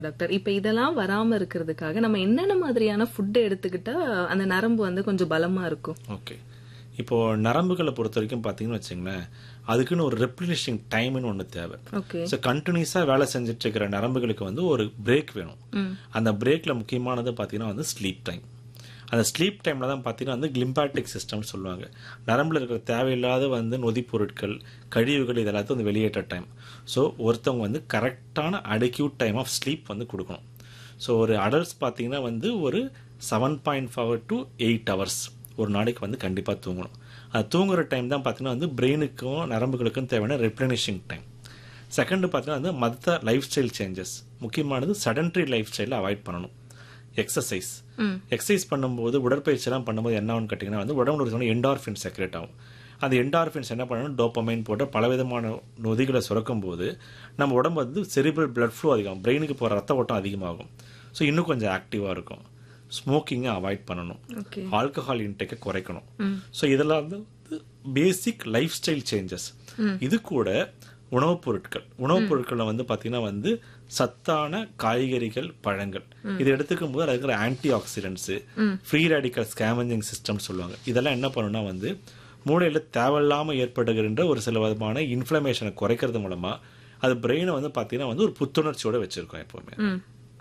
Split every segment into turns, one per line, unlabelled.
doctor இப்ப இதெல்லாம் வராம இருக்கிறதுக்காக நம்ம என்னென்ன மாதிரியான ஃபுட் எடுத்துக்கிட்டா அந்த நரம்பு வந்து கொஞ்சம் பலமா இருக்கும்
ஓகே இப்போ நரம்புகளை பொறுத்த வரைக்கும் பார்த்தீங்கன்னு வச்சுங்களேன் அதுக்குன்னு ஒரு ரெப்ளினிஷிங் டைம்னு ஒன்று தேவை
ஓகே
ஸோ கண்டினியூஸாக வேலை செஞ்சுட்டு இருக்கிற நரம்புகளுக்கு வந்து ஒரு பிரேக் வேணும் அந்த பிரேக்கில் முக்கியமானது பார்த்தீங்கன்னா வந்து ஸ்லீப் டைம் அந்த ஸ்லீப் டைமில் தான் பார்த்தீங்கன்னா வந்து கிளிம்பாட்டிக் சிஸ்டம்னு சொல்லுவாங்க நரம்பில் இருக்கிற தேவையில்லாத வந்து நொதி பொருட்கள் கழிவுகள் இது எல்லாத்தையும் வந்து வெளியேற்ற டைம் ஸோ ஒருத்தவங்க வந்து கரெக்டான அடிக்யூட் டைம் ஆஃப் ஸ்லீப் வந்து கொடுக்கணும் ஸோ ஒரு அடல்ட்ஸ் பார்த்தீங்கன்னா வந்து ஒரு seven point four to eight hours ஒரு நாளைக்கு வந்து கண்டிப்பாக தூங்கணும் அது தூங்குற டைம் தான் பார்த்தீங்கன்னா வந்து பிரெயினுக்கும் நரம்புகளுக்கும் தேவையான ரெப்ளனிஷிங் டைம் செகண்ட் பார்த்தீங்கன்னா வந்து மற்ற லைஃப் ஸ்டைல் சேஞ்சஸ் முக்கியமானது சடன்ட்ரி லைஃப் ஸ்டைலில் அவாய்ட் பண்ணணும் எக்ஸசைஸ் எக்ஸசைஸ் பண்ணும்போது உடற்பயிற்சியெல்லாம் பண்ணும்போது என்ன ஆகும்னு கேட்டிங்கன்னா வந்து உடம்புல ஒரு என்டார்ஃபின் செக்ரேட் ஆகும் அந்த என்டார்ஃபின்ஸ் என்ன பண்ணணும் டோப்பமைன் போன்ற பலவிதமான நொதிகளை சுரக்கும் போது நம்ம உடம்பு வந்து செரிபிரல் பிளட் ஃப்ளோ அதிகம் பிரெயினுக்கு போகிற ரத்த ஓட்டம் அதிகமாகும் ஸோ இன்னும் கொஞ்சம் ஆக்டிவாக இருக்கும் ஸ்மோக்கிங்கை அவாய்ட் பண்ணணும்
ஓகே
ஆல்கஹால் இன்டேக்கை குறைக்கணும் ஸோ இதெல்லாம் வந்து பேசிக் லைஃப் ஸ்டைல் சேஞ்சஸ் இது கூட உணவுப் பொருட்கள் உணவுப் பொருட்களில் வந்து பார்த்தீங்கன்னா வந்து சத்தான காய்கறிகள் பழங்கள் இது எடுத்துக்கும் போது அதுல இருக்கிற antioxidants free radical scavenging system சொல்லுவாங்க இதெல்லாம் என்ன பண்ணுன்னா வந்து மூளையில் தேவையில்லாமல் ஏற்படுகின்ற ஒரு சில விதமான இன்ஃப்ளமேஷனை குறைக்கிறது மூலமா அது பிரெயினை வந்து பார்த்தீங்கன்னா வந்து ஒரு புத்துணர்ச்சியோட வச்சிருக்கோம் எப்பவுமே
ம்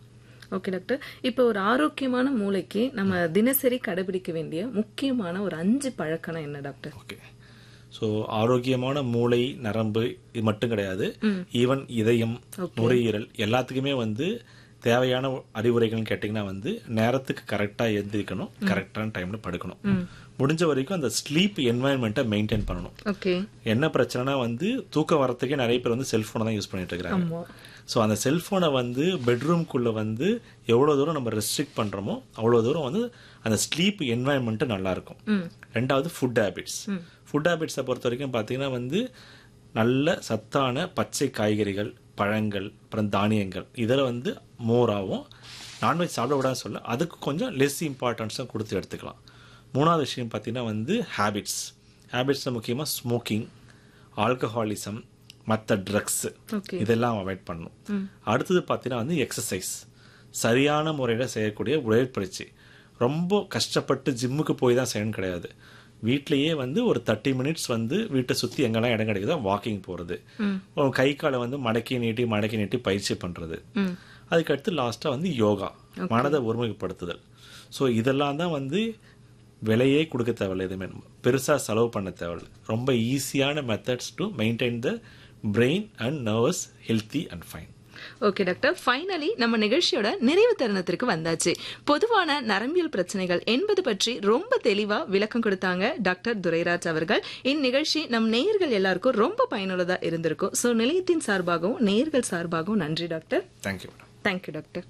ஓகே டாக்டர் இப்போ ஒரு ஆரோக்கியமான மூளைக்கு நம்ம தினசரி கடைபிடிக்க வேண்டிய முக்கியமான ஒரு அஞ்சு பழக்கணம் என்ன டாக்டர்
ஓகே ஸோ ஆரோக்கியமான மூளை நரம்பு இது மட்டும் கிடையாது ஈவன் இதயம் நுரையீரல் எல்லாத்துக்குமே வந்து தேவையான அறிவுரைகள்னு கேட்டிங்கன்னா வந்து நேரத்துக்கு கரெக்டாக எந்திரிக்கணும் கரெக்டான டைமில் படுக்கணும் முடிஞ்ச வரைக்கும் அந்த ஸ்லீப் என்வாயன்மெண்ட்டை மெயின்டைன் பண்ணணும்
ஓகே
என்ன பிரச்சனைனா வந்து தூக்கம் வரத்துக்கே நிறைய பேர் வந்து செல்ஃபோனை தான் யூஸ் பண்ணிட்டு இருக்கிறாங்க
ஆமா
ஸோ அந்த செல்ஃபோனை வந்து பெட்ரூம்குள்ளே வந்து எவ்வளோ தூரம் நம்ம ரெஸ்ட்ரிக்ட் பண்ணுறோமோ அவ்வளோ தூரம் வந்து அந்த ஸ்லீப் என்வாயன்மெண்ட்டு நல்லா இருக்கும் ரெண்டாவது ஃபுட் ஹேபிட்ஸ் ஃபுட் ஹேபிட்ஸை பொறுத்த வரைக்கும் பார்த்தீங்கன்னா வந்து நல்ல சத்தான பச்சை காய்கறிகள் பழங்கள் அப்புறம் தானியங்கள் இதில் வந்து மோராகவும் நான்வெஜ் சாப்பிட விடாது சொல்ல அதுக்கு கொஞ்சம் லெஸ் இம்பார்ட்டன்ஸும் கொடுத்து எடுத்துக்கலாம் மூணாவது விஷயம் பார்த்தீங்கன்னா வந்து ஹேபிட்ஸ் ஹேபிட்ஸில் முக்கியமாக ஸ்மோக்கிங் ஆல்கஹாலிசம் மற்ற ட்ரக்ஸ்
ஓகே
இதெல்லாம் அவாய்ட் பண்ணணும் அடுத்தது பார்த்தீங்கன்னா வந்து எக்ஸசைஸ் சரியான முறையில் செய்யக்கூடிய உடற்பயிற்சி ரொம்ப கஷ்டப்பட்டு ஜிம்முக்கு போய் தான் செய்யணும் கிடையாது வீட்லயே வந்து ஒரு தேர்ட்டி மினிட்ஸ் வந்து வீட்டை சுற்றி எங்கெல்லாம் இடம் கிடைக்குதோ வாக்கிங் போகிறது கை காலை வந்து மடக்கி நீட்டி மடக்கி நீட்டி பயிற்சி பண்ணுறது அதுக்கடுத்து லாஸ்ட்டாக வந்து யோகா மனதை ஒருமுகப்படுத்துதல் ஸோ இதெல்லாம் தான் வந்து விலையே கொடுக்க தேவையில்ல எதுவுமே பெருசாக செலவு பண்ண தேவையில்ல ரொம்ப ஈஸியான methods to maintain the brain and nervous healthy and fine
okay doctor finally நம்ம நிகழ்ச்சியோட நிறைவு தருணத்திற்கு வந்தாச்சு பொதுவான நரம்பியல் பிரச்சனைகள் என்பது பற்றி ரொம்ப தெளிவா விளக்கம் கொடுத்தாங்க டாக்டர் துரைராஜ் அவர்கள் இந்நிகழ்ச்சி நம் நேயர்கள் எல்லாருக்கும் ரொம்ப பயனுள்ளதா இருந்திருக்கும் சோ நிலையத்தின் சார்பாகவும் நேயர்கள் சார்பாகவும் நன்றி doctor
thank you madam
thank you doctor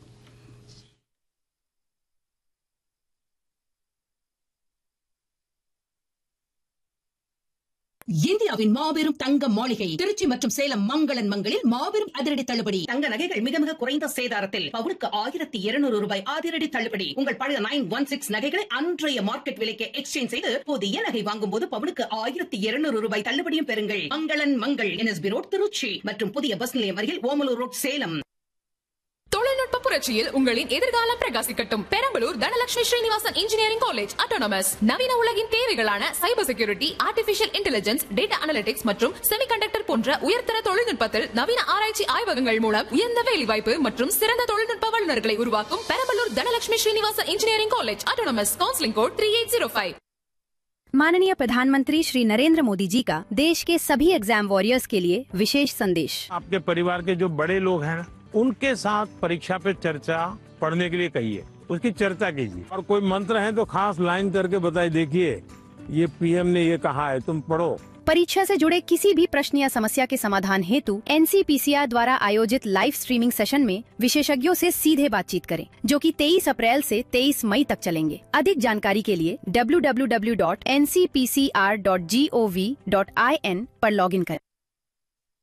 இந்தியாவின் மாபெரும் தங்க மாளிகை திருச்சி மற்றும் சேலம் மங்களன் மங்களில் மாபெரும் அதிரடி தள்ளுபடி தங்க நகைகள் மிக மிக குறைந்த சேதாரத்தில் பவுனுக்கு ஆயிரத்தி இருநூறு ரூபாய் அதிரடி தள்ளுபடி உங்கள் பழைய நைன் ஒன் சிக்ஸ் நகைகளை அன்றைய மார்க்கெட் விலைக்கு எக்ஸ்சேஞ்ச் செய்து புதிய நகை வாங்கும் போது பவுனுக்கு ஆயிரத்தி இருநூறு ரூபாய் தள்ளுபடியும் பெறுங்கள் மங்களன் மங்கள் என்எஸ்பி ரோட் திருச்சி மற்றும் புதிய பஸ் நிலையம் அருகில் ஓமலூர் ரோட் சேலம்
தொழில்நுட்ப புரட்சியில் உங்களின் எதிர்காலம் பிரகாசிக்கட்டும் Perambalur Dhanalakshmi Srinivasan engineering college autonomous நவீன உலகின் தேவைகளான cyber security artificial intelligence data analytics மற்றும் செமிகண்டக்டர் போன்ற உயர்தர தொழில்நுட்பத்தில் நவீன ஆராய்ச்சி ஆய்வகங்கள் மூலம் உயர்ந்த வேலைவாய்ப்பு மற்றும் சிறந்த தொழில்நுட்ப வல்லுநர்களை உருவாக்கும் Perambalur Dhanalakshmi Srinivasan engineering college autonomous counselling code three eight zero five
माननीय प्रधानमंत्री श्री नरेंद्र मोदी जी का देश के सभी एग्जाम वॉरियर्स के लिए विशेष संदेश
आपके परिवार के जो बड़े लोग हैं उनके साथ परीक्षा पे चर्चा पढ़ने के लिए कहिए उसकी चर्चा कीजिए और कोई मंत्र है तो खास लाइन करके बताइए देखिए ये पीएम ने ये कहा है तुम पढ़ो
परीक्षा से जुड़े किसी भी प्रश्न या समस्या के समाधान हेतु एनसीपीसीआर द्वारा आयोजित लाइव स्ट्रीमिंग सेशन में विशेषज्ञों से सीधे बातचीत करें जो कि 23 अप्रैल से 23 मई तक चलेंगे अधिक जानकारी के लिए www.ncpcr.gov.in पर लॉगिन करें